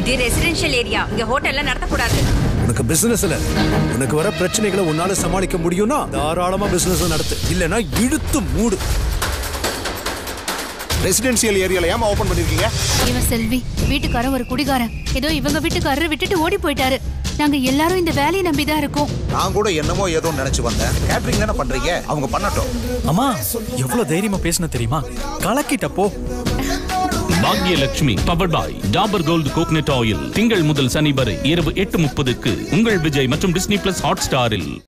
இது residential area இங்க ஹோட்டல்லாம் நடத்தக்கூடாது உனக்கு பிசினஸ்ல உனக்கு வர பிரச்சனைகளை உன்னால சமாளிக்க முடியும்னா தாராளமா பிசினஸ் நடத்து இல்லனா இழுத்து மூடு ரெசிடென்சியல் ஏரியால ஏமா ஓபன் பண்ணிருக்கீங்க இவன் செல்வி வீட்டுக்காரன் ஒரு குடிகாரன் ஏதோ இவங்க வீட்டுக்காரரை விட்டுட்டு ஓடி போயிட்டாரு நாங்க எல்லாரும் இந்த வேலையை நம்பிதான் இருக்கோம் நான் கூட என்னமோ ஏதோ நினைச்சு வந்தேன் கேட்டரிங் தானே பண்றீங்க அவங்க பண்ணட்டும் அம்மா எவ்வளவு தைரியமா பேசின தெரியுமா கலக்கிட்டப்போ Bhagyalakshmi powered by Dabur gold coconut oil திங்கள் முதல் சனி வரை இரவு எட்டு முப்பதுக்கு உங்கள் விஜய் மற்றும் டிஸ்னி பிளஸ் ஹாட் ஸ்டாரில்